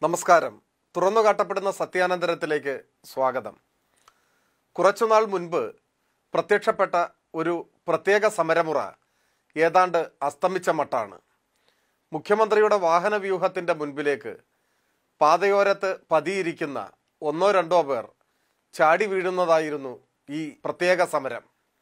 നമസ്കാരം തുറന്നു കാട്ടപ്പെടുന്ന സത്യാനന്തരത്തിലേക്ക് സ്വാഗതം കുറച്ചുനാൾ മുൻപ് പ്രത്യക്ഷപ്പെട്ട ഒരു പ്രത്യേക സമരമുറ ഏതാണ്ട് അസ്തമിച്ച മട്ടാണ് മുഖ്യമന്ത്രിയുടെ വാഹന വ്യൂഹത്തിൻ്റെ മുൻപിലേക്ക് പാതയോരത്ത് പതിയിരിക്കുന്ന ഒന്നോ രണ്ടോ പേർ ചാടി വീഴുന്നതായിരുന്നു ഈ പ്രത്യേക സമരം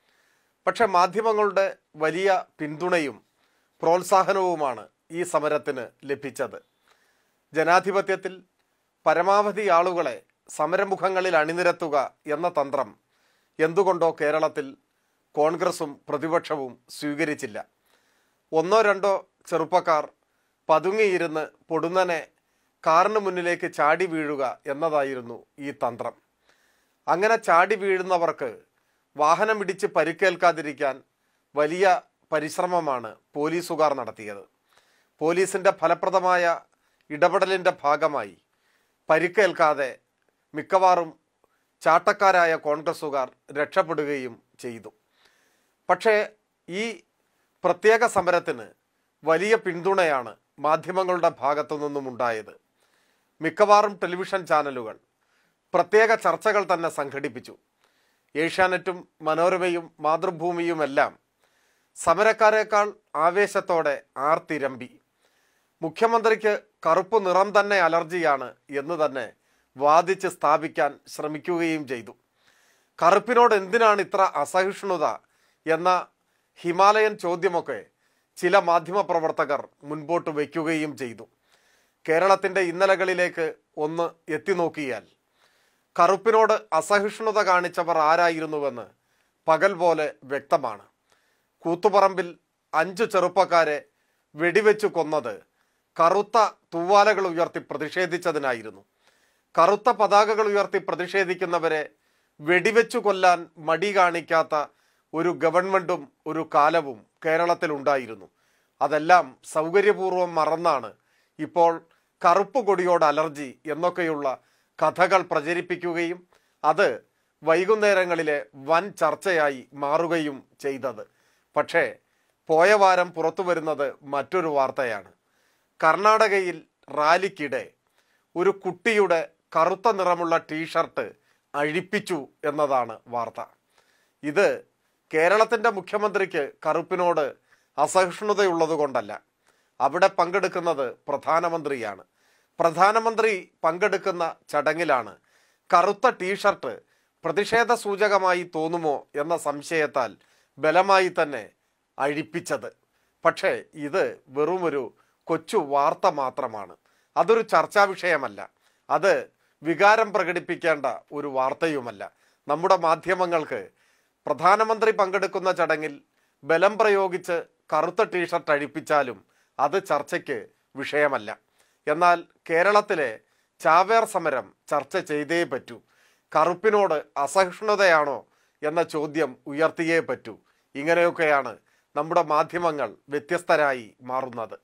പക്ഷെ മാധ്യമങ്ങളുടെ വലിയ പിന്തുണയും പ്രോത്സാഹനവുമാണ് ഈ സമരത്തിന് ലഭിച്ചത് ജനാധിപത്യത്തിൽ പരമാവധി ആളുകളെ സമരമുഖങ്ങളിൽ അണിനിരത്തുക എന്ന തന്ത്രം എന്തുകൊണ്ടോ കേരളത്തിൽ കോൺഗ്രസും പ്രതിപക്ഷവും സ്വീകരിച്ചില്ല ഒന്നോ രണ്ടോ ചെറുപ്പക്കാർ പതുങ്ങിയിരുന്ന് പൊടുന്നനെ കാറിന് മുന്നിലേക്ക് ചാടി വീഴുക എന്നതായിരുന്നു ഈ തന്ത്രം അങ്ങനെ ചാടി വീഴുന്നവർക്ക് വാഹനമിടിച്ച് പരിക്കേൽക്കാതിരിക്കാൻ വലിയ പരിശ്രമമാണ് പോലീസുകാർ നടത്തിയത് പോലീസിൻ്റെ ഫലപ്രദമായ ഇടപെടലിൻ്റെ ഭാഗമായി പരിക്കേൽക്കാതെ മിക്കവാറും ചാട്ടക്കാരായ കോൺഗ്രസുകാർ രക്ഷപ്പെടുകയും ചെയ്തു പക്ഷേ ഈ പ്രത്യേക സമരത്തിന് വലിയ പിന്തുണയാണ് മാധ്യമങ്ങളുടെ ഭാഗത്തു നിന്നും ഉണ്ടായത് മിക്കവാറും ടെലിവിഷൻ ചാനലുകൾ പ്രത്യേക ചർച്ചകൾ തന്നെ സംഘടിപ്പിച്ചു ഏഷ്യാനെറ്റും മനോരമയും മാതൃഭൂമിയുമെല്ലാം സമരക്കാരേക്കാൾ ആവേശത്തോടെ ആർത്തിരമ്പി മുഖ്യമന്ത്രിക്ക് കറുപ്പ് നിറം തന്നെ അലർജിയാണ് എന്ന് തന്നെ വാദിച്ച് സ്ഥാപിക്കാൻ ശ്രമിക്കുകയും ചെയ്തു കറുപ്പിനോട് എന്തിനാണ് ഇത്ര അസഹിഷ്ണുത എന്ന ഹിമാലയൻ ചോദ്യമൊക്കെ ചില മാധ്യമപ്രവർത്തകർ മുൻപോട്ട് വയ്ക്കുകയും ചെയ്തു കേരളത്തിൻ്റെ ഇന്നലകളിലേക്ക് ഒന്ന് എത്തി നോക്കിയാൽ കറുപ്പിനോട് അസഹിഷ്ണുത കാണിച്ചവർ ആരായിരുന്നുവെന്ന് പകൽ പോലെ വ്യക്തമാണ് കൂത്തുപറമ്പിൽ അഞ്ചു ചെറുപ്പക്കാരെ വെടിവെച്ചു കൊന്നത് കറുത്ത തൂവാലകൾ ഉയർത്തി പ്രതിഷേധിച്ചതിനായിരുന്നു കറുത്ത പതാകകൾ ഉയർത്തി പ്രതിഷേധിക്കുന്നവരെ വെടിവെച്ചു കൊല്ലാൻ മടി കാണിക്കാത്ത ഒരു ഗവൺമെൻറ്റും ഒരു കാലവും കേരളത്തിലുണ്ടായിരുന്നു അതെല്ലാം സൗകര്യപൂർവ്വം മറന്നാണ് ഇപ്പോൾ കറുപ്പ് കൊടിയോട് അലർജി എന്നൊക്കെയുള്ള കഥകൾ പ്രചരിപ്പിക്കുകയും അത് വൈകുന്നേരങ്ങളിലെ വൻ ചർച്ചയായി മാറുകയും ചെയ്തത് പക്ഷേ പോയ വാരം പുറത്തു വരുന്നത് മറ്റൊരു വാർത്തയാണ് കർണാടകയിൽ റാലിക്കിടെ ഒരു കുട്ടിയുടെ കറുത്ത നിറമുള്ള ടീഷർട്ട് അഴിപ്പിച്ചു എന്നതാണ് വാർത്ത ഇത് കേരളത്തിൻ്റെ മുഖ്യമന്ത്രിക്ക് കറുപ്പിനോട് അസഹിഷ്ണുതയുള്ളത് കൊണ്ടല്ല അവിടെ പങ്കെടുക്കുന്നത് പ്രധാനമന്ത്രിയാണ് പ്രധാനമന്ത്രി പങ്കെടുക്കുന്ന ചടങ്ങിലാണ് കറുത്ത ടീഷർട്ട് പ്രതിഷേധ സൂചകമായി തോന്നുമോ എന്ന സംശയത്താൽ ബലമായി തന്നെ അഴിപ്പിച്ചത് പക്ഷേ ഇത് വെറുമൊരു കൊച്ചു വാർത്ത മാത്രമാണ് അതൊരു ചർച്ചാ വിഷയമല്ല അത് വികാരം പ്രകടിപ്പിക്കേണ്ട ഒരു വാർത്തയുമല്ല നമ്മുടെ മാധ്യമങ്ങൾക്ക് പ്രധാനമന്ത്രി പങ്കെടുക്കുന്ന ചടങ്ങിൽ ബലം പ്രയോഗിച്ച് കറുത്ത ടീഷർട്ട് അഴിപ്പിച്ചാലും അത് ചർച്ചയ്ക്ക് വിഷയമല്ല എന്നാൽ കേരളത്തിലെ ചാവേർ സമരം ചർച്ച ചെയ്തേ പറ്റൂ കറുപ്പിനോട് അസഹിഷ്ണുതയാണോ എന്ന ചോദ്യം ഉയർത്തിയേ പറ്റൂ ഇങ്ങനെയൊക്കെയാണ് നമ്മുടെ മാധ്യമങ്ങൾ വ്യത്യസ്തരായി മാറുന്നത്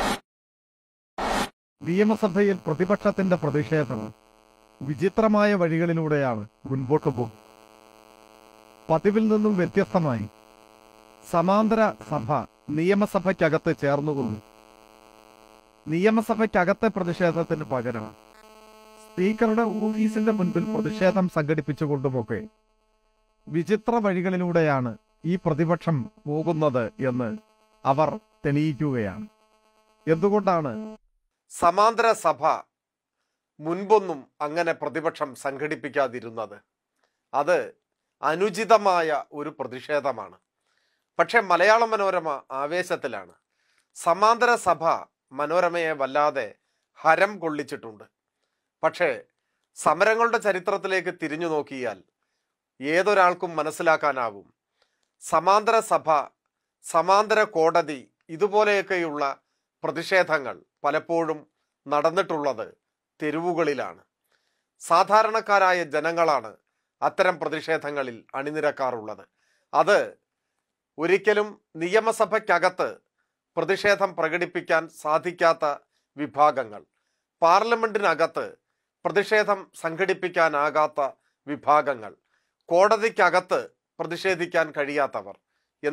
നിയമസഭയിൽ പ്രതിപക്ഷത്തിന്റെ പ്രതിഷേധം വിചിത്രമായ വഴികളിലൂടെയാണ് മുൻപോട്ട് പോകുന്നത് പതിവിൽ നിന്നും വ്യത്യസ്തമായി സമാന്തര സഭ നിയമസഭയ്ക്കകത്ത് ചേർന്നുകൊണ്ടു നിയമസഭയ്ക്കകത്തെ പ്രതിഷേധത്തിന് പകരം സ്പീക്കറുടെ ഓഫീസിന്റെ മുൻപിൽ പ്രതിഷേധം സംഘടിപ്പിച്ചുകൊണ്ടുമൊക്കെ വിചിത്ര വഴികളിലൂടെയാണ് ഈ പ്രതിപക്ഷം പോകുന്നത് എന്ന് അവർ തെളിയിക്കുകയാണ് എന്തുകൊണ്ടാണ് സമാന്തര സഭ മുൻപൊന്നും അങ്ങനെ പ്രതിപക്ഷം സംഘടിപ്പിക്കാതിരുന്നത് അത് അനുചിതമായ ഒരു പ്രതിഷേധമാണ് പക്ഷേ മലയാള മനോരമ ആവേശത്തിലാണ് സമാന്തര സഭ മനോരമയെ വല്ലാതെ ഹരം കൊള്ളിച്ചിട്ടുണ്ട് പക്ഷേ സമരങ്ങളുടെ ചരിത്രത്തിലേക്ക് തിരിഞ്ഞു നോക്കിയാൽ ഏതൊരാൾക്കും മനസ്സിലാക്കാനാവും സമാന്തര സഭ സമാന്തര കോടതി ഇതുപോലെയൊക്കെയുള്ള പ്രതിഷേധങ്ങൾ പലപ്പോഴും നടന്നിട്ടുള്ളത് തെരുവുകളിലാണ് സാധാരണക്കാരായ ജനങ്ങളാണ് അത്തരം പ്രതിഷേധങ്ങളിൽ അണിനിരക്കാറുള്ളത് അത് ഒരിക്കലും നിയമസഭയ്ക്കകത്ത് പ്രതിഷേധം പ്രകടിപ്പിക്കാൻ സാധിക്കാത്ത വിഭാഗങ്ങൾ പാർലമെന്റിനകത്ത് പ്രതിഷേധം സംഘടിപ്പിക്കാനാകാത്ത വിഭാഗങ്ങൾ കോടതിക്കകത്ത് പ്രതിഷേധിക്കാൻ കഴിയാത്തവർ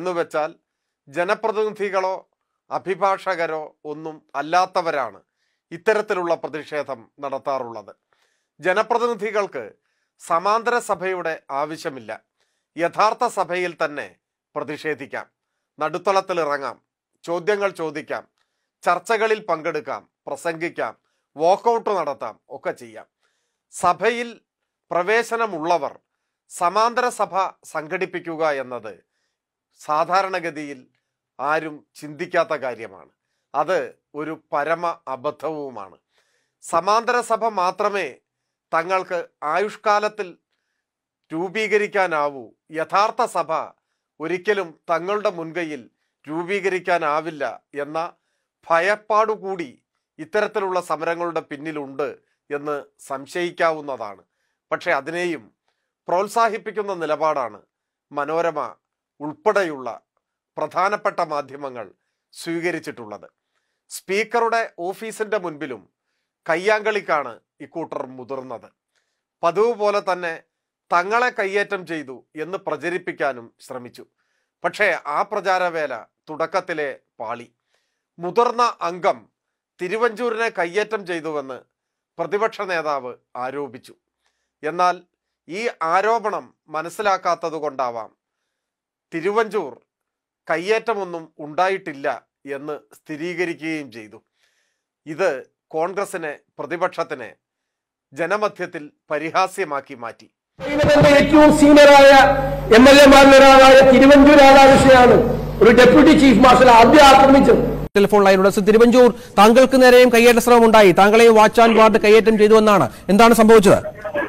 എന്നുവെച്ചാൽ ജനപ്രതിനിധികളോ അഭിഭാഷകരോ ഒന്നും അല്ലാത്തവരാണ് ഇത്തരത്തിലുള്ള പ്രതിഷേധം നടത്താറുള്ളത് ജനപ്രതിനിധികൾക്ക് സമാന്തര സഭയുടെ ആവശ്യമില്ല യഥാർത്ഥ സഭയിൽ തന്നെ പ്രതിഷേധിക്കാം നടുത്തളത്തിൽ ഇറങ്ങാം ചോദ്യങ്ങൾ ചോദിക്കാം ചർച്ചകളിൽ പങ്കെടുക്കാം പ്രസംഗിക്കാം വാക്കൗട്ട് നടത്താം ഒക്കെ ചെയ്യാം സഭയിൽ പ്രവേശനമുള്ളവർ സമാന്തര സഭ സംഘടിപ്പിക്കുക എന്നത് സാധാരണഗതിയിൽ ആരും ചിന്തിക്കാത്ത കാര്യമാണ് അത് ഒരു പരമ അബദ്ധവുമാണ് സമാന്തര സഭ മാത്രമേ തങ്ങൾക്ക് ആയുഷ്കാലത്തിൽ രൂപീകരിക്കാനാവൂ യഥാർത്ഥ സഭ ഒരിക്കലും തങ്ങളുടെ മുൻകൈയിൽ രൂപീകരിക്കാനാവില്ല എന്ന ഭയപ്പാടുകൂടി ഇത്തരത്തിലുള്ള സമരങ്ങളുടെ പിന്നിലുണ്ട് എന്ന് സംശയിക്കാവുന്നതാണ് പക്ഷെ അതിനെയും പ്രോത്സാഹിപ്പിക്കുന്ന നിലപാടാണ് മനോരമ ഉൾപ്പെടെയുള്ള പ്രധാനപ്പെട്ട മാധ്യമങ്ങൾ സ്വീകരിച്ചിട്ടുള്ളത് സ്പീക്കറുടെ ഓഫീസിന്റെ മുൻപിലും കയ്യാങ്കളിക്കാണ് ഇക്കൂട്ടർ മുതിർന്നത് പതിവ് പോലെ തന്നെ തങ്ങളെ കയ്യേറ്റം ചെയ്തു എന്ന് പ്രചരിപ്പിക്കാനും ശ്രമിച്ചു പക്ഷേ ആ പ്രചാരവേല തുടക്കത്തിലെ പാളി മുതിർന്ന അംഗം തിരുവഞ്ചൂരിനെ കയ്യേറ്റം ചെയ്തുവെന്ന് പ്രതിപക്ഷ നേതാവ് ആരോപിച്ചു എന്നാൽ ഈ ആരോപണം മനസ്സിലാക്കാത്തത് കൊണ്ടാവാം തിരുവഞ്ചൂർ കയ്യേറ്റമൊന്നും ഉണ്ടായിട്ടില്ല എന്ന് സ്ഥിരീകരിക്കുകയും ചെയ്തു ഇത് കോൺഗ്രസിനെ പ്രതിപക്ഷത്തിനെ ജനമധ്യത്തിൽ പരിഹാസ്യമാക്കി മാറ്റി ഇതിന്റെ ഏറ്റവും സീനിയറായ എം എൽ എമാരിലൊരാളായ തിരുവഞ്ചൂർ രാധാകൃഷ്ണനാണ് ഒരു ഡെപ്യൂട്ടി ചീഫ് മാർഷൽ ആദ്യം ആക്രമിച്ചത് ടെലിഫോൺ ലൈനിലൂടെ ശ്രീ തിരുവഞ്ചൂർ താങ്കൾക്ക് നേരെയും കയ്യേറ്റ ശ്രമം ഉണ്ടായി താങ്കളെയും വാച്ച് ആൻഡ് വാർഡ് കയ്യേറ്റം ചെയ്തു എന്നാണ് എന്താണ് സംഭവിച്ചത്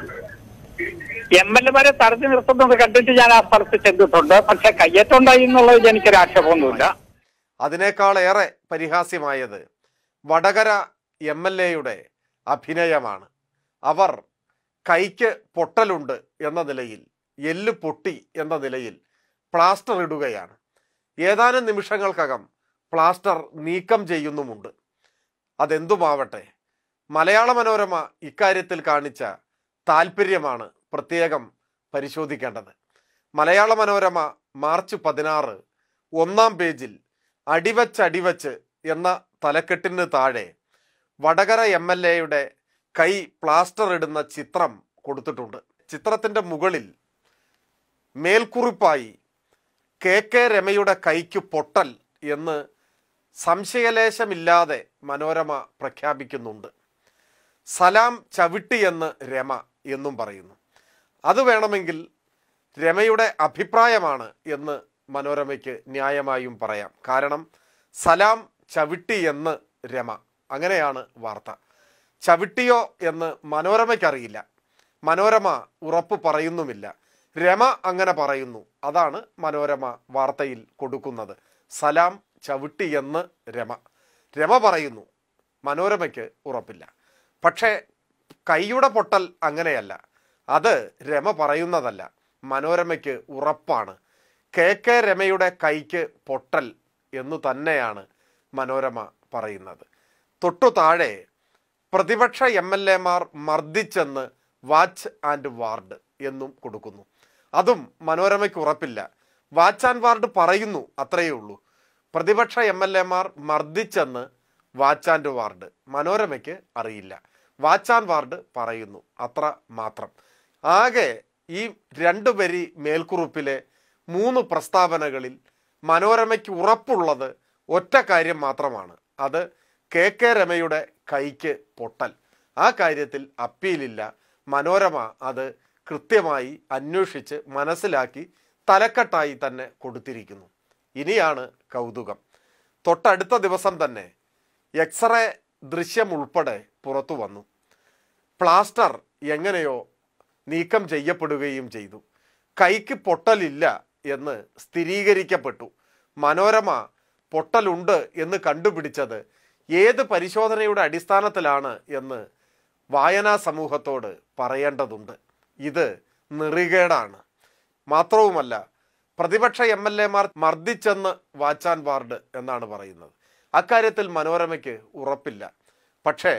എം എൽ എമാരെ തടഞ്ഞു നിർത്തുന്നത് കണ്ടിട്ട് ഞാൻ ആ സ്ഥലത്ത് ചെന്നിട്ടുണ്ട് പക്ഷെ കയ്യേറ്റം ഉണ്ടായി എന്നുള്ളതിൽ എനിക്കൊരു ആക്ഷേപമൊന്നുമില്ല അതിനേക്കാളേറെ പരിഹാസ്യമായത് വടകര എം എൽ എയുടെ അഭിനയമാണ് അവർ കൈക്ക് പൊട്ടലുണ്ട് എന്ന നിലയിൽ എല്ല് പൊട്ടി എന്ന നിലയിൽ പ്ലാസ്റ്റർ ഇടുകയാണ് ഏതാനും നിമിഷങ്ങൾക്കകം പ്ലാസ്റ്റർ നീക്കം ചെയ്യുന്നുമുണ്ട് അതെന്തുമാവട്ടെ മലയാള മനോരമ ഇക്കാര്യത്തിൽ കാണിച്ച താല്പര്യമാണ് പ്രത്യേകം പരിശോധിക്കേണ്ടത് മലയാള മനോരമ മാർച്ച് പതിനാറ് ഒന്നാം പേജിൽ അടിവച്ച് അടിവച്ച് എന്ന തലക്കെട്ടിന് താഴെ വടകര എം എൽ എയുടെ കൈ പ്ലാസ്റ്റർ ഇടുന്ന ചിത്രം കൊടുത്തിട്ടുണ്ട് ചിത്രത്തിന്റെ മുകളിൽ മേൽക്കുറിപ്പായി കെ കെ രമയുടെ കൈക്ക് പൊട്ടൽ എന്ന് സംശയലേശമില്ലാതെ മനോരമ പ്രഖ്യാപിക്കുന്നുണ്ട് സലാം ചവിട്ടി എന്ന് രമ എന്നും പറയുന്നു അത് വേണമെങ്കിൽ രമയുടെ അഭിപ്രായമാണ് എന്ന് മനോരമയ്ക്ക് ന്യായമായും പറയാം കാരണം സലാം ചവിട്ടി എന്ന് രമ അങ്ങനെയാണ് വാർത്ത ചവിട്ടിയോ എന്ന് മനോരമയ്ക്കറിയില്ല മനോരമ ഉറപ്പ് പറയുന്നുമില്ല രമ അങ്ങനെ പറയുന്നു അതാണ് മനോരമ വാർത്തയിൽ കൊടുക്കുന്നത് സലാം ചവിട്ടി എന്ന് രമ രമ പറയുന്നു മനോരമയ്ക്ക് ഉറപ്പില്ല പക്ഷേ കൈയുടെ പൊട്ടൽ അങ്ങനെയല്ല അത് രമ പറയുന്നതല്ല മനോരമയ്ക്ക് ഉറപ്പാണ് കെ കെ രമയുടെ കൈക്ക് പൊട്ടൽ എന്നു തന്നെയാണ് മനോരമ പറയുന്നത് തൊട്ടു താഴെ പ്രതിപക്ഷ എം എൽ എമാർ മർദ്ദിച്ചെന്ന് വാച്ച് ആൻഡ് വാർഡ് എന്നും കൊടുക്കുന്നു അതും മനോരമയ്ക്ക് ഉറപ്പില്ല വാച്ച് ആൻഡ് വാർഡ് പറയുന്നു അത്രയേ ഉള്ളൂ പ്രതിപക്ഷ എം എൽ എമാർ മർദ്ദിച്ചെന്ന് വാച്ച് ആൻഡ് വാർഡ് മനോരമയ്ക്ക് അറിയില്ല വാച്ച് ആൻഡ് വാർഡ് പറയുന്നു അത്ര മാത്രം ആകെ ഈ രണ്ട് വരി മേൽക്കുറിപ്പിലെ മൂന്ന് പ്രസ്താവനകളിൽ മനോരമയ്ക്ക് ഉറപ്പുള്ളത് ഒറ്റ കാര്യം മാത്രമാണ് അത് കെ കെ രമയുടെ കൈക്ക് പൊട്ടൽ ആ കാര്യത്തിൽ അപ്പീലില്ല മനോരമ അത് കൃത്യമായി അന്വേഷിച്ച് മനസ്സിലാക്കി തലക്കെട്ടായി തന്നെ കൊടുത്തിരിക്കുന്നു ഇനിയാണ് കൗതുകം തൊട്ടടുത്ത ദിവസം തന്നെ എക്സ്റേ ദൃശ്യം ഉൾപ്പെടെ പുറത്തു വന്നു പ്ലാസ്റ്റർ എങ്ങനെയോ നീക്കം ചെയ്യപ്പെടുകയും ചെയ്തു കൈക്ക് പൊട്ടലില്ല എന്ന് സ്ഥിരീകരിക്കപ്പെട്ടു മനോരമ പൊട്ടലുണ്ട് എന്ന് കണ്ടുപിടിച്ചത് ഏത് പരിശോധനയുടെ അടിസ്ഥാനത്തിലാണ് എന്ന് വായനാ സമൂഹത്തോട് പറയേണ്ടതുണ്ട് ഇത് നെറികേടാണ് മാത്രവുമല്ല പ്രതിപക്ഷ എം എൽ എമാർ മർദ്ദിച്ചെന്ന് വാച്ചാൻ വാർഡ് എന്നാണ് പറയുന്നത് അക്കാര്യത്തിൽ മനോരമയ്ക്ക് ഉറപ്പില്ല പക്ഷേ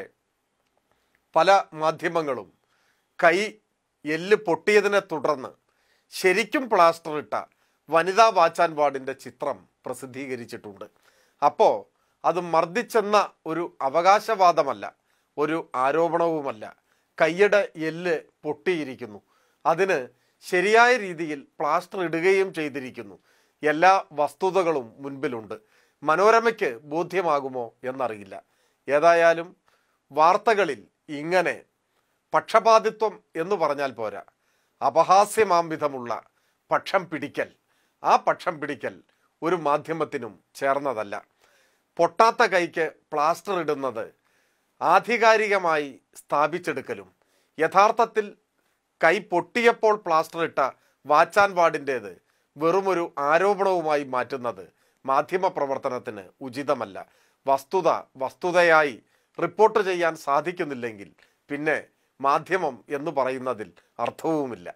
പല മാധ്യമങ്ങളും കൈ എല്ല് പൊട്ടിയതിനെ തുടർന്ന് ശരിക്കും പ്ലാസ്റ്റർ ഇട്ട വനിതാ വാച്ചാൻ വാർഡിൻ്റെ ചിത്രം പ്രസിദ്ധീകരിച്ചിട്ടുണ്ട് അപ്പോൾ അത് മർദ്ദിച്ചെന്ന ഒരു അവകാശവാദമല്ല ഒരു ആരോപണവുമല്ല കൈയുടെ എല്ല് പൊട്ടിയിരിക്കുന്നു അതിന് ശരിയായ രീതിയിൽ പ്ലാസ്റ്റർ ഇടുകയും ചെയ്തിരിക്കുന്നു എല്ലാ വസ്തുതകളും മുൻപിലുണ്ട് മനോരമയ്ക്ക് ബോധ്യമാകുമോ എന്നറിയില്ല ഏതായാലും വാർത്തകളിൽ ഇങ്ങനെ പക്ഷപാതിത്വം എന്ന് പറഞ്ഞാൽ പോരാ അപഹാസ്യമാം വിധമുള്ള പക്ഷം പിടിക്കൽ ആ പക്ഷം പിടിക്കൽ ഒരു മാധ്യമത്തിനും ചേർന്നതല്ല പൊട്ടാത്ത കൈക്ക് പ്ലാസ്റ്റർ ഇടുന്നത് ആധികാരികമായി സ്ഥാപിച്ചെടുക്കലും യഥാർത്ഥത്തിൽ കൈ പൊട്ടിയപ്പോൾ പ്ലാസ്റ്റർ ഇട്ട വാച്ചാൻ വാർഡിൻ്റേത് വെറുമൊരു ആരോപണവുമായി മാറ്റുന്നത് മാധ്യമ പ്രവർത്തനത്തിന് ഉചിതമല്ല വസ്തുത വസ്തുതയായി റിപ്പോർട്ട് ചെയ്യാൻ സാധിക്കുന്നില്ലെങ്കിൽ പിന്നെ മാധ്യമം എന്ന് പറയുന്നതിൽ അർത്ഥവുമില്ല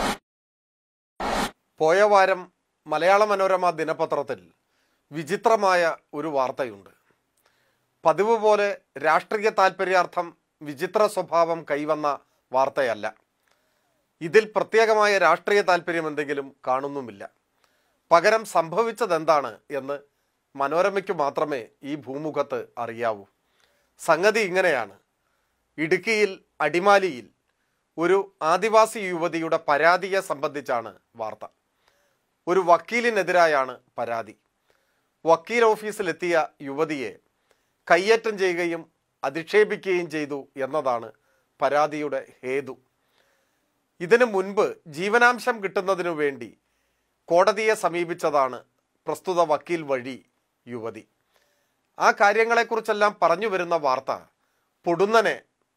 പോയ വാരം മലയാള മനോരമ ദിനപത്രത്തിൽ വിചിത്രമായ ഒരു വാർത്തയുണ്ട് പതിവ് പോലെ രാഷ്ട്രീയ താൽപര്യാർത്ഥം വിചിത്ര സ്വഭാവം കൈവന്ന വാർത്തയല്ല ഇതിൽ പ്രത്യേകമായ രാഷ്ട്രീയ താല്പര്യം എന്തെങ്കിലും കാണുന്നുമില്ല പകരം സംഭവിച്ചതെന്താണ് എന്ന് മനോരമയ്ക്ക് മാത്രമേ ഈ ഭൂമുഖത്ത് അറിയാവൂ സംഗതി ഇങ്ങനെയാണ് ഇടുക്കിയിൽ അടിമാലിയിൽ ഒരു ആദിവാസി യുവതിയുടെ പരാതിയെ സംബന്ധിച്ചാണ് വാർത്ത ഒരു വക്കീലിനെതിരായാണ് പരാതി വക്കീൽ ഓഫീസിലെത്തിയ യുവതിയെ കയ്യേറ്റം ചെയ്യുകയും അധിക്ഷേപിക്കുകയും ചെയ്തു എന്നതാണ് പരാതിയുടെ ഹേതു ഇതിനു മുൻപ് ജീവനാംശം കിട്ടുന്നതിനു വേണ്ടി കോടതിയെ സമീപിച്ചതാണ് പ്രസ്തുത വക്കീൽ വഴി യുവതി ആ കാര്യങ്ങളെക്കുറിച്ചെല്ലാം പറഞ്ഞു വരുന്ന വാർത്ത പൊടുന്നനെ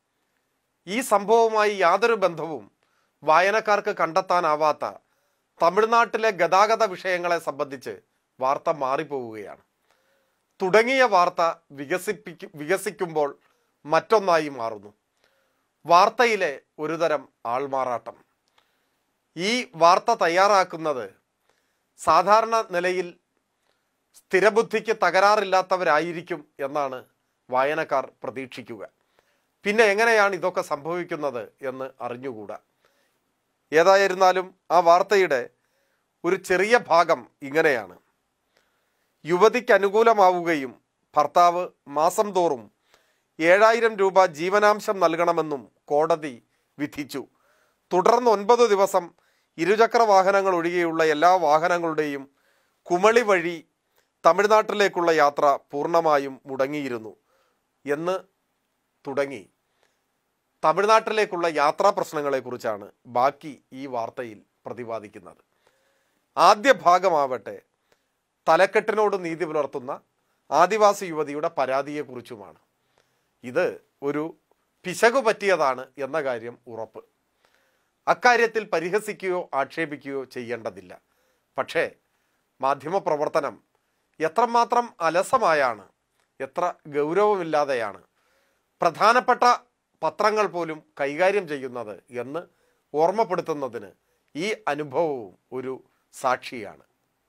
ഈ സംഭവവുമായി യാതൊരു ബന്ധവും വായനക്കാർക്ക് കണ്ടെത്താനാവാത്ത തമിഴ്നാട്ടിലെ ഗതാഗത വിഷയങ്ങളെ സംബന്ധിച്ച് വാർത്ത മാറിപ്പോവുകയാണ് തുടങ്ങിയ വാർത്ത വികസിപ്പിക്കു വികസിക്കുമ്പോൾ മറ്റൊന്നായി മാറുന്നു വാർത്തയിലെ ഒരുതരം ആൾമാറാട്ടം ഈ വാർത്ത തയ്യാറാക്കുന്നത് സാധാരണ നിലയിൽ സ്ഥിരബുദ്ധിക്ക് തകരാറില്ലാത്തവരായിരിക്കും എന്നാണ് വായനക്കാർ പ്രതീക്ഷിക്കുക പിന്നെ എങ്ങനെയാണ് ഇതൊക്കെ സംഭവിക്കുന്നത് എന്ന് അറിഞ്ഞുകൂടാ ഏതായിരുന്നാലും ആ വാർത്തയുടെ ഒരു ചെറിയ ഭാഗം ഇങ്ങനെയാണ് യുവതിക്ക് അനുകൂലമാവുകയും ഭർത്താവ് മാസം തോറും ഏഴായിരം രൂപ ജീവനാംശം നൽകണമെന്നും കോടതി വിധിച്ചു തുടർന്ന് ഒൻപത് ദിവസം ഇരുചക്ര വാഹനങ്ങൾ ഒഴികെയുള്ള എല്ലാ വാഹനങ്ങളുടെയും കുമളി വഴി തമിഴ്നാട്ടിലേക്കുള്ള യാത്ര പൂർണ്ണമായും മുടങ്ങിയിരുന്നു എന്ന് തുടങ്ങി തമിഴ്നാട്ടിലേക്കുള്ള യാത്രാ പ്രശ്നങ്ങളെക്കുറിച്ചാണ് ബാക്കി ഈ വാർത്തയിൽ പ്രതിപാദിക്കുന്നത് ആദ്യ ഭാഗമാവട്ടെ തലക്കെട്ടിനോട് നീതി പുലർത്തുന്ന ആദിവാസി യുവതിയുടെ പരാതിയെക്കുറിച്ചുമാണ് ഇത് ഒരു പിശകു പറ്റിയതാണ് എന്ന കാര്യം ഉറപ്പ് അക്കാര്യത്തിൽ പരിഹസിക്കുകയോ ആക്ഷേപിക്കുകയോ ചെയ്യേണ്ടതില്ല പക്ഷേ മാധ്യമപ്രവർത്തനം എത്രമാത്രം അലസമായാണ് എത്ര ഗൗരവമില്ലാതെയാണ് പ്രധാനപ്പെട്ട പത്രങ്ങൾ പോലും കൈകാര്യം ചെയ്യുന്നത് എന്ന് ഓർമ്മപ്പെടുത്തുന്നതിന് ഈ അനുഭവവും ഒരു സാക്ഷിയാണ്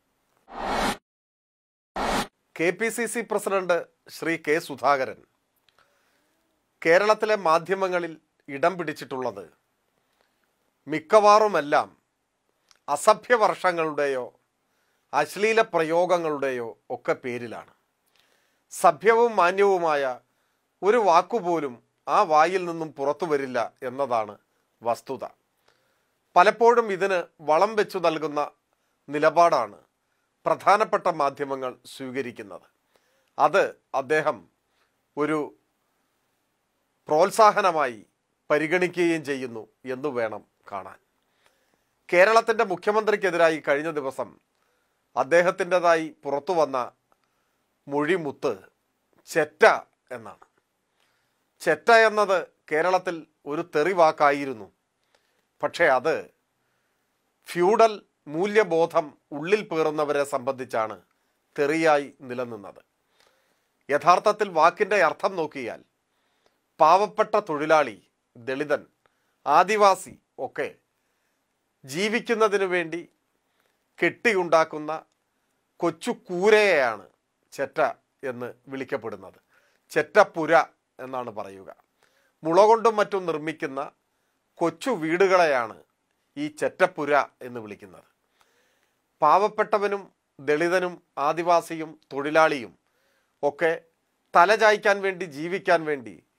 K P C C president Shri K Sudhakaran കേരളത്തിലെ മാധ്യമങ്ങളിൽ ഇടം പിടിച്ചിട്ടുള്ളത് മിക്കവാറുമെല്ലാം അസഭ്യവർഷങ്ങളുടെയോ അശ്ലീല പ്രയോഗങ്ങളുടെയോ ഒക്കെ പേരിലാണ് സഭ്യവും മാന്യവുമായ ഒരു വാക്കുപോലും ആ വായിൽ നിന്നും പുറത്തു വരില്ല എന്നതാണ് വസ്തുത പലപ്പോഴും ഇതിന് വളം വെച്ചു നൽകുന്ന നിലപാടാണ് പ്രധാനപ്പെട്ട മാധ്യമങ്ങൾ സ്വീകരിക്കുന്നത് അത് അദ്ദേഹം ഒരു പ്രോത്സാഹനമായി പരിഗണിക്കുകയും ചെയ്യുന്നു എന്ന് വേണം കാണാൻ കേരളത്തിൻ്റെ മുഖ്യമന്ത്രിക്കെതിരായി കഴിഞ്ഞ ദിവസം അദ്ദേഹത്തിൻ്റെതായി പുറത്തു വന്ന മൊഴിമുത്ത് ചെറ്റ എന്നാണ് ചെറ്റ എന്നത് കേരളത്തിൽ ഒരു തെറി വാക്കായിരുന്നു പക്ഷേ അത് ഫ്യൂഡൽ മൂല്യബോധം ഉള്ളിൽ പേറുന്നവരെ സംബന്ധിച്ചാണ് തെറിയായി നിലനിന്നത് യഥാർത്ഥത്തിൽ വാക്കിൻ്റെ അർത്ഥം നോക്കിയാൽ പാവപ്പെട്ട തൊഴിലാളി ദളിതൻ ആദിവാസി ഒക്കെ ജീവിക്കുന്നതിനു വേണ്ടി കെട്ടിയുണ്ടാക്കുന്ന കൊച്ചു കൂരയെയാണ് ചെറ്റ എന്ന് വിളിക്കപ്പെടുന്നത് ചെറ്റപ്പുര എന്നാണ് പറയുക മുള കൊണ്ടും മറ്റും നിർമ്മിക്കുന്ന കൊച്ചു വീടുകളെയാണ് ഈ ചെറ്റപ്പുര എന്ന് വിളിക്കുന്നത് പാവപ്പെട്ടവനും ദളിതനും ആദിവാസിയും തൊഴിലാളിയും ഒക്കെ തലചായ്ക്കാൻ വേണ്ടി ജീവിക്കാൻ വേണ്ടി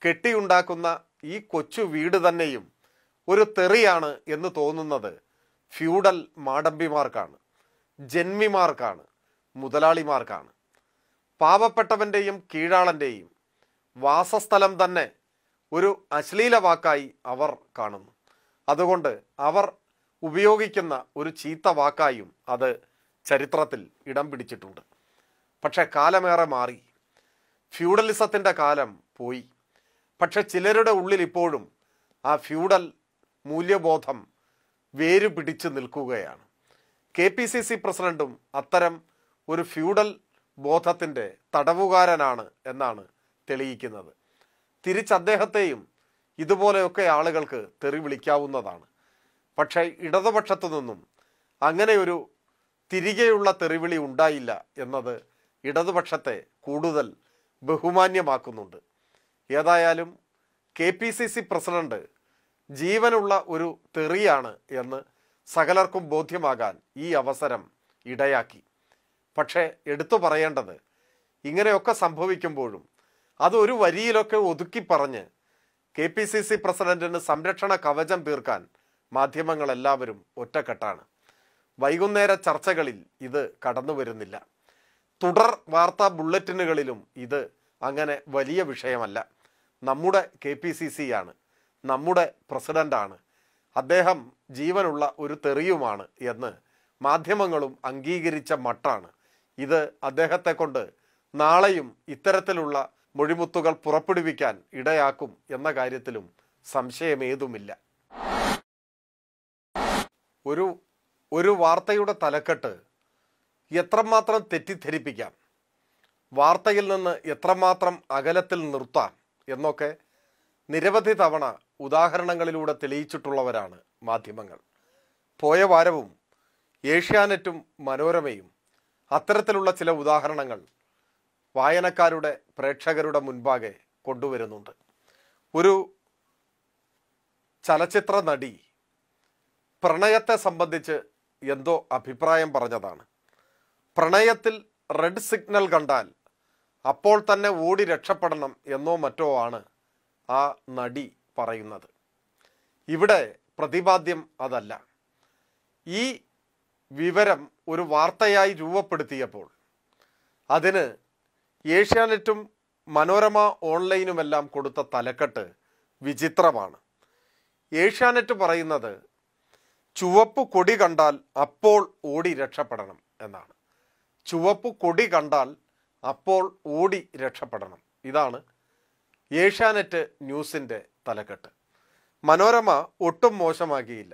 കെട്ടിയുണ്ടാക്കുന്ന ഈ കൊച്ചു വീട് തന്നെയും ഒരു തെറിയാണ് എന്ന് തോന്നുന്നത് ഫ്യൂഡൽ മാടമ്പിമാർക്കാണ് ജന്മിമാർക്കാണ് മുതലാളിമാർക്കാണ് പാവപ്പെട്ടവൻ്റെയും കീഴാളൻ്റെയും വാസസ്ഥലം തന്നെ ഒരു അശ്ലീല വാക്കായി അവർ കാണുന്നു അതുകൊണ്ട് അവർ ഉപയോഗിക്കുന്ന ഒരു ചീത്ത വാക്കായും അത് ചരിത്രത്തിൽ ഇടം പിടിച്ചിട്ടുണ്ട് പക്ഷെ കാലമേറെ മാറി ഫ്യൂഡലിസത്തിൻ്റെ കാലം പോയി പക്ഷെ ചിലരുടെ ഉള്ളിൽ ഇപ്പോഴും ആ ഫ്യൂഡൽ മൂല്യബോധം വേര് പിടിച്ചു നിൽക്കുകയാണ് കെ പി സി സി പ്രസിഡന്റും അത്തരം ഒരു ഫ്യൂഡൽ ബോധത്തിൻ്റെ തടവുകാരനാണ് എന്നാണ് തെളിയിക്കുന്നത് തിരിച്ച് അദ്ദേഹത്തെയും ഇതുപോലെയൊക്കെ ആളുകൾക്ക് തെറി വിളിക്കാവുന്നതാണ് പക്ഷേ ഇടതുപക്ഷത്തു നിന്നും അങ്ങനെയൊരു തിരികെയുള്ള തെറിവിളി ഉണ്ടായില്ല എന്നത് ഇടതുപക്ഷത്തെ കൂടുതൽ ബഹുമാന്യമാക്കുന്നുണ്ട് ഏതായാലും K P C C president ജീവനുള്ള ഒരു തെറിയാണ് എന്ന് സകലർക്കും ബോധ്യമാകാൻ ഈ അവസരം ഇടയാക്കി പക്ഷേ എടുത്തു പറയേണ്ടത് ഇങ്ങനെയൊക്കെ സംഭവിക്കുമ്പോഴും അത് ഒരു വരിയിലൊക്കെ ഒതുക്കി പറഞ്ഞ് കെ പി സി സി പ്രസിഡന്റിന് സംരക്ഷണ കവചം തീർക്കാൻ മാധ്യമങ്ങളെല്ലാവരും ഒറ്റക്കെട്ടാണ് വൈകുന്നേര ചർച്ചകളിൽ ഇത് കടന്നു വരുന്നില്ല തുടർ വാർത്താ ബുള്ളറ്റിനുകളിലും ഇത് അങ്ങനെ വലിയ വിഷയമല്ല നമ്മുടെ കെ പി സി സി ആണ് നമ്മുടെ പ്രസിഡന്റാണ് അദ്ദേഹം ജീവനുള്ള ഒരു തെറിയുമാണ് എന്ന് മാധ്യമങ്ങളും അംഗീകരിച്ച മട്ടാണ് ഇത് അദ്ദേഹത്തെ കൊണ്ട് നാളെയും ഇത്തരത്തിലുള്ള മൊഴിമുത്തുകൾ പുറപ്പെടുവിക്കാൻ ഇടയാക്കും എന്ന കാര്യത്തിലും സംശയമേതുമില്ല ഒരു ഒരു വാർത്തയുടെ തലക്കെട്ട് എത്രമാത്രം തെറ്റിദ്ധരിപ്പിക്കാം വാർത്തയിൽ നിന്ന് എത്രമാത്രം അകലത്തിൽ നിർത്താം എന്നൊക്കെ നിരവധി തവണ ഉദാഹരണങ്ങളിലൂടെ തെളിയിച്ചിട്ടുള്ളവരാണ് മാധ്യമങ്ങൾ പോയ വാരവും ഏഷ്യാനെറ്റും മനോരമയും അത്തരത്തിലുള്ള ചില ഉദാഹരണങ്ങൾ വായനക്കാരുടെ പ്രേക്ഷകരുടെ മുൻപാകെ കൊണ്ടുവരുന്നുണ്ട് ഒരു ചലച്ചിത്ര നടി പ്രണയത്തെ സംബന്ധിച്ച് എന്തോ അഭിപ്രായം പറഞ്ഞതാണ് പ്രണയത്തിൽ റെഡ് സിഗ്നൽ കണ്ടാൽ അപ്പോൾ തന്നെ ഓടി രക്ഷപ്പെടണം എന്നോ മറ്റോ ആണ് ആ നടി പറയുന്നത് ഇവിടെ പ്രതിപാദ്യം അതല്ല ഈ വിവരം ഒരു വാർത്തയായി രൂപപ്പെടുത്തിയപ്പോൾ അതിന് ഏഷ്യാനെറ്റും മനോരമ ഓൺലൈനുമെല്ലാം കൊടുത്ത തലക്കെട്ട് വിചിത്രമാണ് ഏഷ്യാനെറ്റ് പറയുന്നത് ചുവപ്പ് കൊടി കണ്ടാൽ അപ്പോൾ ഓടി രക്ഷപ്പെടണം എന്നാണ് ചുവപ്പ് കൊടി കണ്ടാൽ അപ്പോൾ ഓടി രക്ഷപ്പെടണം ഇതാണ് ഏഷ്യാനെറ്റ് ന്യൂസിൻ്റെ തലക്കെട്ട് മനോരമ ഒട്ടും മോശമാക്കിയില്ല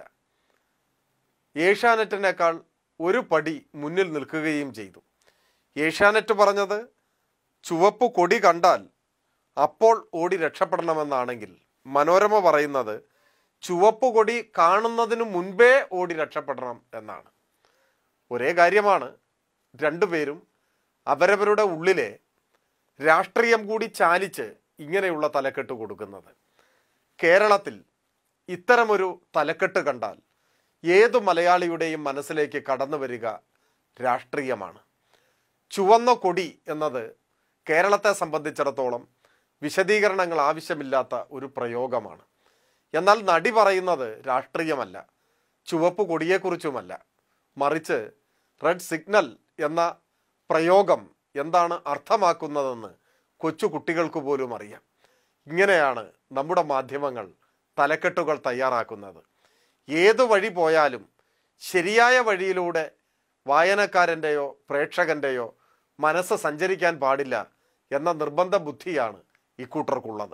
ഏഷ്യാനെറ്റിനേക്കാൾ ഒരു പടി മുന്നിൽ നിൽക്കുകയും ചെയ്തു ഏഷ്യാനെറ്റ് പറഞ്ഞത് ചുവപ്പ് കൊടി കണ്ടാൽ അപ്പോൾ ഓടി രക്ഷപ്പെടണമെന്നാണെങ്കിൽ മനോരമ പറയുന്നത് ചുവപ്പ് കൊടി കാണുന്നതിന് മുൻപേ ഓടി രക്ഷപ്പെടണം എന്നാണ് ഒരേ കാര്യമാണ് രണ്ടുപേരും അവരവരുടെ ഉള്ളിലെ രാഷ്ട്രീയം കൂടി ചാലിച്ച് ഇങ്ങനെയുള്ള തലക്കെട്ട് കൊടുക്കുന്നത് കേരളത്തിൽ ഇത്തരമൊരു തലക്കെട്ട് കണ്ടാൽ ഏതു മലയാളിയുടെയും മനസ്സിലേക്ക് കടന്നു വരിക രാഷ്ട്രീയമാണ് ചുവന്ന കൊടി എന്നത് കേരളത്തെ സംബന്ധിച്ചിടത്തോളം വിശദീകരണങ്ങൾ ആവശ്യമില്ലാത്ത ഒരു പ്രയോഗമാണ് എന്നാൽ നടി പറയുന്നത് രാഷ്ട്രീയമല്ല ചുവപ്പ് കൊടിയെക്കുറിച്ചുമല്ല മറിച്ച് റെഡ് സിഗ്നൽ എന്ന പ്രയോഗം എന്താണ് അർത്ഥമാക്കുന്നതെന്ന് കൊച്ചു കുട്ടികൾക്ക് പോലും അറിയാം ഇങ്ങനെയാണ് നമ്മുടെ മാധ്യമങ്ങൾ തലക്കെട്ടുകൾ തയ്യാറാക്കുന്നത് ഏതു വഴി പോയാലും ശരിയായ വഴിയിലൂടെ വായനക്കാരൻ്റെയോ പ്രേക്ഷകൻ്റെയോ മനസ്സ് സഞ്ചരിക്കാൻ പാടില്ല എന്ന നിർബന്ധ ബുദ്ധിയാണ് ഇക്കൂട്ടർക്കുള്ളത്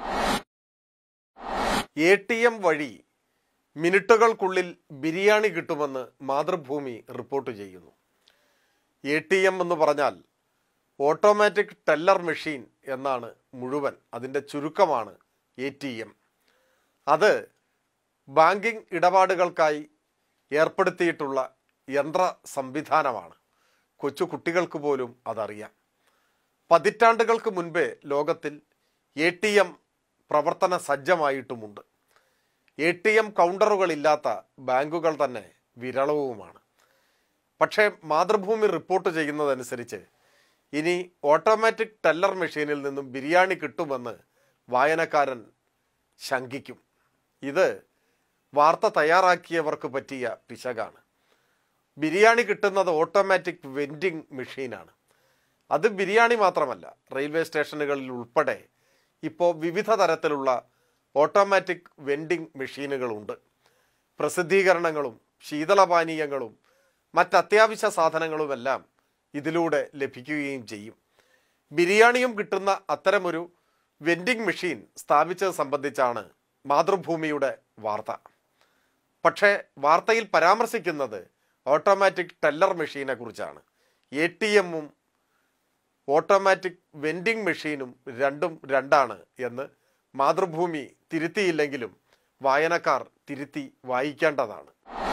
എ ടി എം വഴി മിനിറ്റുകൾക്കുള്ളിൽ ബിരിയാണി കിട്ടുമെന്ന് മാതൃഭൂമി റിപ്പോർട്ട് ചെയ്യുന്നു എ ടി എം എന്ന് പറഞ്ഞാൽ ഓട്ടോമാറ്റിക് ടെല്ലർ മെഷീൻ എന്നാണ് മുഴുവൻ അതിൻ്റെ ചുരുക്കമാണ് എ ടി എം അത് ബാങ്കിംഗ് ഇടപാടുകൾക്കായി ഏർപ്പെടുത്തിയിട്ടുള്ള യന്ത്ര സംവിധാനമാണ് കൊച്ചു കുട്ടികൾക്ക് പോലും അതറിയാം പതിറ്റാണ്ടുകൾക്ക് മുൻപേ ലോകത്തിൽ എ ടി എം പ്രവർത്തന സജ്ജമായിട്ടുമുണ്ട് എ ടി എം കൗണ്ടറുകളില്ലാത്ത ബാങ്കുകൾ തന്നെ വിരളവുമാണ് പക്ഷേ മാതൃഭൂമി റിപ്പോർട്ട് ചെയ്യുന്നതനുസരിച്ച് ഇനി ഓട്ടോമാറ്റിക് ടെല്ലർ മെഷീനിൽ നിന്നും ബിരിയാണി കിട്ടുമെന്ന് വായനക്കാരൻ ശങ്കിക്കും ഇത് വാർത്ത തയ്യാറാക്കിയവർക്ക് പറ്റിയ പിശകാണ് ബിരിയാണി കിട്ടുന്നത് ഓട്ടോമാറ്റിക് വെൻഡിങ് മെഷീനാണ് അത് ബിരിയാണി മാത്രമല്ല റെയിൽവേ സ്റ്റേഷനുകളിൽ ഉൾപ്പെടെ ഇപ്പോൾ വിവിധ തരത്തിലുള്ള ഓട്ടോമാറ്റിക് വെൻഡിങ് മെഷീനുകളുണ്ട് പ്രസിദ്ധീകരണങ്ങളും ശീതളപാനീയങ്ങളും മറ്റ് അത്യാവശ്യ സാധനങ്ങളുമെല്ലാം ഇതിലൂടെ ലഭിക്കുകയും ചെയ്യും ബിരിയാണിയും കിട്ടുന്ന അത്തരമൊരു വെൻഡിങ് മെഷീൻ സ്ഥാപിച്ചത് സംബന്ധിച്ചാണ് മാതൃഭൂമിയുടെ വാർത്ത പക്ഷേ വാർത്തയിൽ പരാമർശിക്കുന്നത് ഓട്ടോമാറ്റിക് ടെല്ലർ മെഷീനെ കുറിച്ചാണ് എ ടി എമ്മും ഓട്ടോമാറ്റിക് വെൻഡിങ് മെഷീനും രണ്ടും രണ്ടാണ് എന്ന് മാതൃഭൂമി തിരുത്തിയില്ലെങ്കിലും വായനക്കാർ തിരുത്തി വായിക്കേണ്ടതാണ്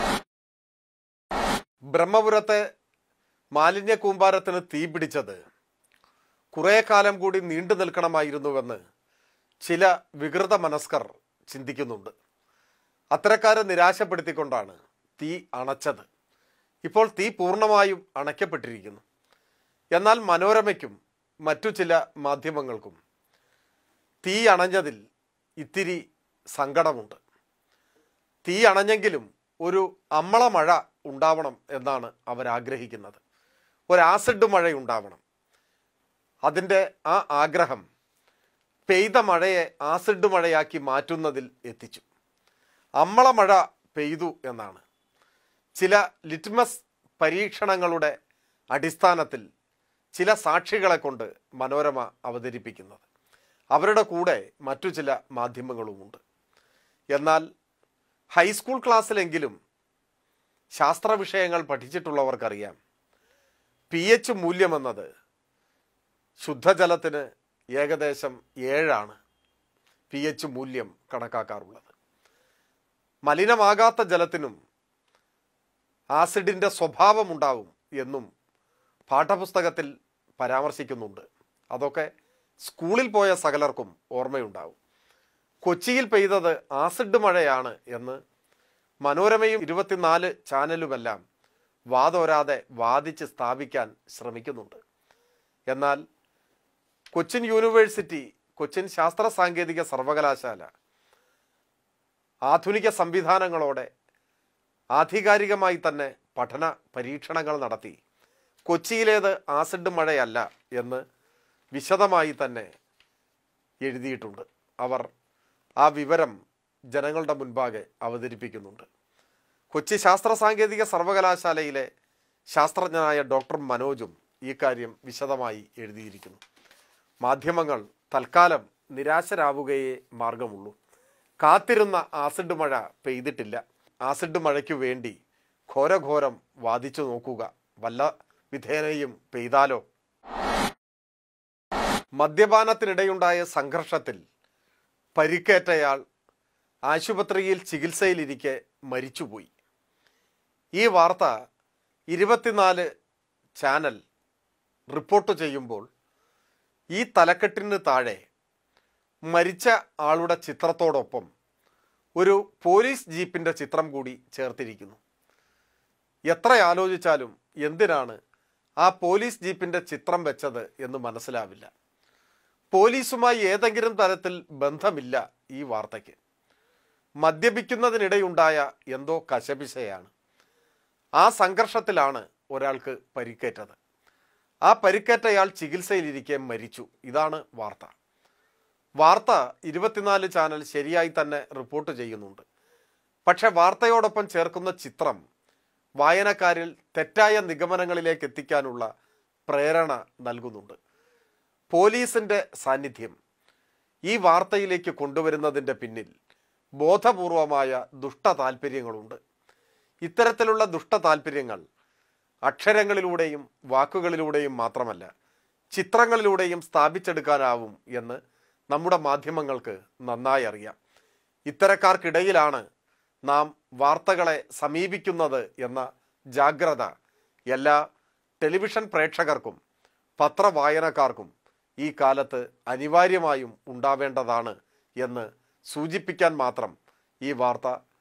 ബ്രഹ്മപുരത്തെ മാലിന്യ കൂമ്പാരത്തിന് തീ പിടിച്ചത് കുറേ കാലം കൂടി നീണ്ടു നിൽക്കണമായിരുന്നുവെന്ന് ചില വികൃത മനസ്കർ ചിന്തിക്കുന്നുണ്ട് അത്തരക്കാരെ നിരാശപ്പെടുത്തിക്കൊണ്ടാണ് തീ അണച്ചത് ഇപ്പോൾ തീ പൂർണ്ണമായും അണയ്ക്കപ്പെട്ടിരിക്കുന്നു എന്നാൽ മനോരമയ്ക്കും മറ്റു ചില മാധ്യമങ്ങൾക്കും തീ അണഞ്ഞതിൽ ഇത്തിരി സങ്കടമുണ്ട് തീ അണഞ്ഞെങ്കിലും ഒരു അമ്മള മഴ ഉണ്ടാവണം എന്നാണ് അവരാഗ്രഹിക്കുന്നത് ഒരു ആസിഡ് മഴ ഉണ്ടാവണം അതിൻ്റെ ആ ആഗ്രഹം പെയ്ത മഴയെ ആസിഡ് മഴയാക്കി മാറ്റുന്നതിൽ എത്തിച്ചു അമ്മള മഴ പെയ്തു എന്നാണ് ചില ലിറ്റ്മസ് പരീക്ഷണങ്ങളുടെ അടിസ്ഥാനത്തിൽ ചില സാക്ഷികളെ കൊണ്ട് മനോരമ അവതരിപ്പിക്കുന്നത് അവരുടെ കൂടെ മറ്റു ചില മാധ്യമങ്ങളുമുണ്ട് എന്നാൽ ഹൈസ്കൂൾ ക്ലാസ്സിലെങ്കിലും ശാസ്ത്ര വിഷയങ്ങൾ പഠിച്ചിട്ടുള്ളവർക്കറിയാം പി എച്ച് മൂല്യമെന്നത് ശുദ്ധജലത്തിന് ഏകദേശം ഏഴാണ് പി എച്ച് മൂല്യം കണക്കാക്കാറുള്ളത് മലിനമാകാത്ത ജലത്തിനും ആസിഡിൻ്റെ സ്വഭാവമുണ്ടാവും എന്നും പാഠപുസ്തകത്തിൽ പരാമർശിക്കുന്നുണ്ട് അതൊക്കെ സ്കൂളിൽ പോയ സകലർക്കും ഓർമ്മയുണ്ടാവും കൊച്ചിയിൽ പെയ്തത് ആസിഡ് മഴയാണ് എന്ന് മനോരമയും ഇരുപത്തിനാല് ചാനലുമെല്ലാം വാതോരാതെ വാദിച്ച് സ്ഥാപിക്കാൻ ശ്രമിക്കുന്നുണ്ട് എന്നാൽ കൊച്ചിൻ യൂണിവേഴ്സിറ്റി കൊച്ചിൻ ശാസ്ത്ര സാങ്കേതിക സർവകലാശാല ആധുനിക സംവിധാനങ്ങളോടെ ആധികാരികമായി തന്നെ പഠന പരീക്ഷണങ്ങൾ നടത്തി കൊച്ചിയിലേത് ആസിഡ് മഴയല്ല എന്ന് വിശദമായി തന്നെ എഴുതിയിട്ടുണ്ട് അവർ ആ വിവരം ജനങ്ങളുടെ മുൻപാകെ അവതരിപ്പിക്കുന്നുണ്ട് കൊച്ചി ശാസ്ത്ര സാങ്കേതിക സർവകലാശാലയിലെ ശാസ്ത്രജ്ഞനായ ഡോക്ടർ മനോജും ഈ കാര്യം വിശദമായി എഴുതിയിരിക്കുന്നു മാധ്യമങ്ങൾ തൽക്കാലം നിരാശരാവുകയേ മാർഗമുള്ളൂ കാത്തിരുന്ന ആസിഡ് മഴ പെയ്തിട്ടില്ല ആസിഡ് മഴയ്ക്കു വേണ്ടി ഘോരഘോരം വാദിച്ചു നോക്കുക വല്ല വിധേനയും പെയ്താലോ മദ്യപാനത്തിനിടെയുണ്ടായ സംഘർഷത്തിൽ പരിക്കേറ്റയാൾ ആശുപത്രിയിൽ ചികിത്സയിലിരിക്കെ മരിച്ചുപോയി ഈ വാർത്ത ഇരുപത്തിനാല് ചാനൽ റിപ്പോർട്ട് ചെയ്യുമ്പോൾ ഈ തലക്കെട്ടിന് താഴെ മരിച്ച ആളുടെ ചിത്രത്തോടൊപ്പം ഒരു പോലീസ് ജീപ്പിൻ്റെ ചിത്രം കൂടി ചേർത്തിരിക്കുന്നു എത്ര ആലോചിച്ചാലും എന്തിനാണ് ആ പോലീസ് ജീപ്പിൻ്റെ ചിത്രം വെച്ചത് എന്ന് മനസ്സിലാവില്ല പോലീസുമായി ഏതെങ്കിലും തരത്തിൽ ബന്ധമില്ല ഈ വാർത്തയ്ക്ക് മദ്യപിക്കുന്നതിനിടെയുണ്ടായ എന്തോ കശപിശയാണ് ആ സംഘർഷത്തിലാണ് ഒരാൾക്ക് പരിക്കേറ്റത് ആ പരിക്കേറ്റയാൾ ചികിത്സയിലിരിക്കെ മരിച്ചു ഇതാണ് വാർത്ത വാർത്ത ഇരുപത്തിനാല് ചാനൽ ശരിയായി തന്നെ റിപ്പോർട്ട് ചെയ്യുന്നുണ്ട് പക്ഷെ വാർത്തയോടൊപ്പം ചേർക്കുന്ന ചിത്രം വായനക്കാരിൽ തെറ്റായ നിഗമനങ്ങളിലേക്ക് എത്തിക്കാനുള്ള പ്രേരണ നൽകുന്നുണ്ട് പോലീസിൻ്റെ സാന്നിധ്യം ഈ വാർത്തയിലേക്ക് കൊണ്ടുവരുന്നതിൻ്റെ പിന്നിൽ ബോധപൂർവമായ ദുഷ്ട താല്പര്യങ്ങളുണ്ട് ഇത്തരത്തിലുള്ള ദുഷ്ട താല്പര്യങ്ങൾ അക്ഷരങ്ങളിലൂടെയും വാക്കുകളിലൂടെയും മാത്രമല്ല ചിത്രങ്ങളിലൂടെയും സ്ഥാപിച്ചെടുക്കാനാവും എന്ന് നമ്മുടെ മാധ്യമങ്ങൾക്ക് നന്നായി അറിയാം ഇത്തരക്കാർക്കിടയിലാണ് നാം വാർത്തകളെ സമീപിക്കുന്നത് എന്ന ജാഗ്രത എല്ലാ ടെലിവിഷൻ പ്രേക്ഷകർക്കും പത്രവായനക്കാർക്കും ഈ കാലത്ത് അനിവാര്യമായും ഉണ്ടാവേണ്ടതാണ് എന്ന് സൂചിപ്പിക്കാൻ മാത്രം ഈ വാർത്ത